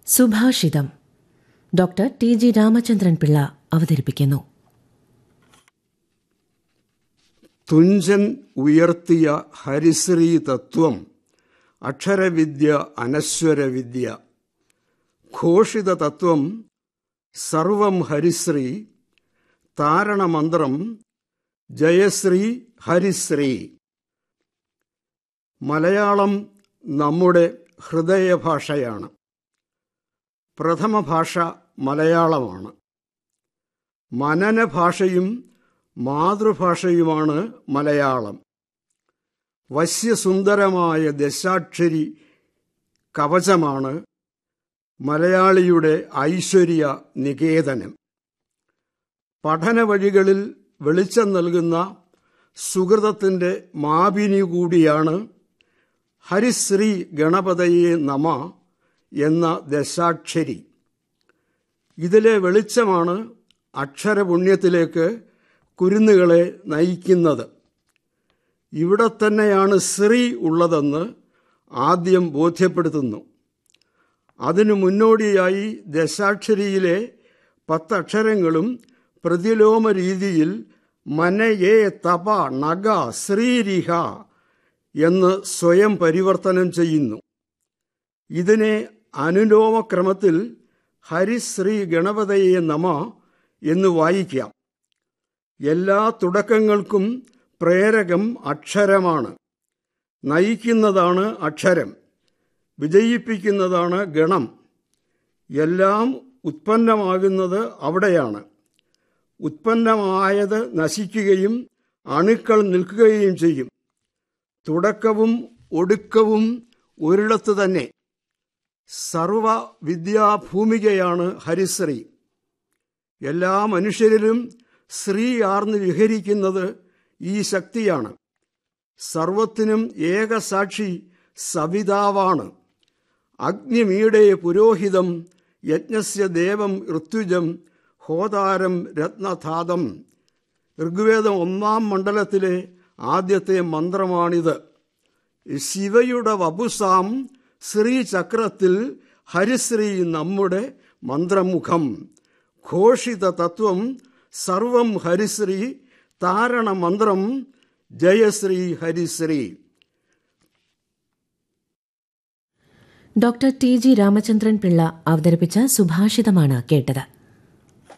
സുഭാഷിതം doctor T G Ramachandran Pillai അവതരിപ്പിക്കുന്നു തുഞ്ചൻ ഉയർത്തിയ ഹരിശ്രീ തത്വം അക്ഷരവിദ്യ അനശ്വരവിദ്യ ഘോഷിത തത്വം സർവം ഹരിശ്രീ താരണമന്ത്രം ജയശ്രീ ഹരിശ്രീ മലയാളം നമ്മുടെ ഹൃദയഭാഷയാണ് പ്രഥമ ഭാഷ മലയാളമാണ് മനനഭാഷയും മാതൃഭാഷയുമാണ് മലയാളം വശ്യസുന്ദരമായ ദശാക്ഷരി കവചമാണ് മലയാളിയുടെ ഐശ്വര്യ നികേതനം പഠന വഴികളിൽ വെളിച്ചം നൽകുന്ന സുഹൃതത്തിൻ്റെ മാപിനി കൂടിയാണ് ഹരിശ്രീ ഗണപതയെ നമ എന്ന ദശാക്ഷരി ഇതിലെ വെളിച്ചമാണ് അക്ഷരപുണ്യത്തിലേക്ക് കുരുന്നുകളെ നയിക്കുന്നത് ഇവിടെ തന്നെയാണ് ശ്രീ ഉള്ളതെന്ന് ആദ്യം ബോധ്യപ്പെടുത്തുന്നു അതിനു മുന്നോടിയായി ദശാക്ഷരിയിലെ പത്തക്ഷരങ്ങളും പ്രതിലോമ രീതിയിൽ മനയേ തപ നഗ ശ്രീരിഹ എന്ന് സ്വയം പരിവർത്തനം ചെയ്യുന്നു ഇതിനെ അനുലോമക്രമത്തിൽ ഹരിശ്രീ ഗണപതയെ നമ എന്ന് വായിക്കാം എല്ലാ തുടക്കങ്ങൾക്കും പ്രേരകം അക്ഷരമാണ് നയിക്കുന്നതാണ് അക്ഷരം വിജയിപ്പിക്കുന്നതാണ് ഗണം എല്ലാം ഉത്പന്നമാകുന്നത് അവിടെയാണ് ഉത്പന്നമായത് നശിക്കുകയും അണുക്കൾ നിൽക്കുകയും ചെയ്യും തുടക്കവും ഒടുക്കവും ഒരിടത്ത് തന്നെ സർവ വിദ്യാഭൂമികയാണ് ഹരിശ്രീ എല്ലാ മനുഷ്യരിലും ശ്രീ ആർന്ന് വിഹരിക്കുന്നത് ഈ ശക്തിയാണ് സർവത്തിനും ഏകസാക്ഷി സവിതാവാണ് അഗ്നിമീടെ പുരോഹിതം യജ്ഞസ്യ ദേവം ഋത്വിജം ഹോതാരം രത്നധാതം ഋഗ്വേദം ഒന്നാം മണ്ഡലത്തിലെ ആദ്യത്തെ മന്ത്രമാണിത് ശിവയുടെ വപുസാം ശ്രീചക്രത്തിൽ ഹരിശ്രീ നമ്മുടെ മന്ത്രമുഖം ഘോഷിത തത്വം സർവം ഹരിശ്രീ താരണമന്ത്രം ജയശ്രീ ഹരിശ്രീ doctor T G Ramachandran Pillai അവതരിപ്പിച്ച സുഭാഷിതമാണ് കേട്ടത്